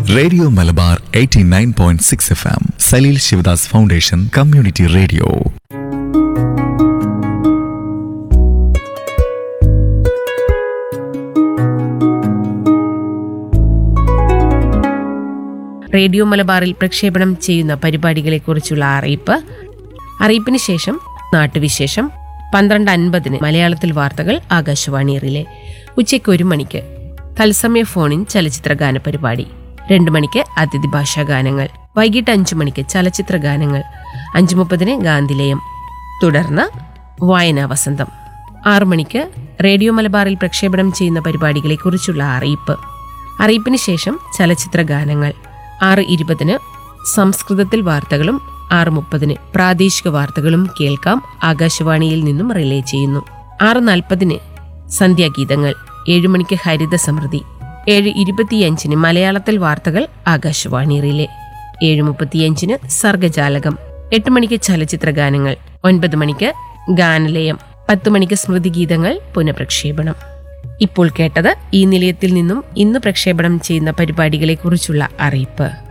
radio Malabar 89.6 F M Saleel Shivdas foundation community radio radio മലബാറിൽ പ്രക്ഷേപണം ചെയ്യുന്ന പരിപാടികളെക്കുറിച്ചുള്ള അറിയിപ്പ് അറിയിപ്പിന് ശേഷം നാട്ടുവിശേഷം പന്ത്രണ്ട് അൻപതിന് മലയാളത്തിൽ വാർത്തകൾ ആകാശവാണി റിലേ ഉച്ചയ്ക്ക് ഒരു മണിക്ക് തത്സമയ ഫോണിൻ ചലച്ചിത്ര ഗാന പരിപാടി രണ്ടു മണിക്ക് അതിഥി ഭാഷാ ഗാനങ്ങൾ വൈകിട്ട് അഞ്ചു മണിക്ക് ചലച്ചിത്ര ഗാനങ്ങൾ അഞ്ചു മുപ്പതിന് ഗാന്ധിലയം തുടർന്ന് വായനാ വസന്തം ആറു മണിക്ക് റേഡിയോ മലബാറിൽ പ്രക്ഷേപണം ചെയ്യുന്ന പരിപാടികളെക്കുറിച്ചുള്ള അറിയിപ്പ് അറിയിപ്പിന് ശേഷം ചലച്ചിത്ര ഗാനങ്ങൾ ആറ് ഇരുപതിന് സംസ്കൃതത്തിൽ വാർത്തകളും ആറ് മുപ്പതിന് പ്രാദേശിക വാർത്തകളും കേൾക്കാം ആകാശവാണിയിൽ നിന്നും റിലേ ചെയ്യുന്നു ആറ് നാൽപ്പതിന് സന്ധ്യാഗീതങ്ങൾ ഏഴുമണിക്ക് ഹരിത സമൃദ്ധി ഏഴ് ഇരുപത്തിയഞ്ചിന് മലയാളത്തിൽ വാർത്തകൾ ആകാശവാണി റിലേ ഏഴ് മുപ്പത്തിയഞ്ചിന് സർഗജാലകം എട്ട് മണിക്ക് ചലച്ചിത്ര ഗാനങ്ങൾ ഒൻപത് മണിക്ക് ഗാനലയം പത്ത് മണിക്ക് സ്മൃതിഗീതങ്ങൾ പുനഃപ്രക്ഷേപണം ഇപ്പോൾ കേട്ടത് ഈ നിലയത്തിൽ നിന്നും ഇന്ന് പ്രക്ഷേപണം ചെയ്യുന്ന പരിപാടികളെക്കുറിച്ചുള്ള അറിയിപ്പ്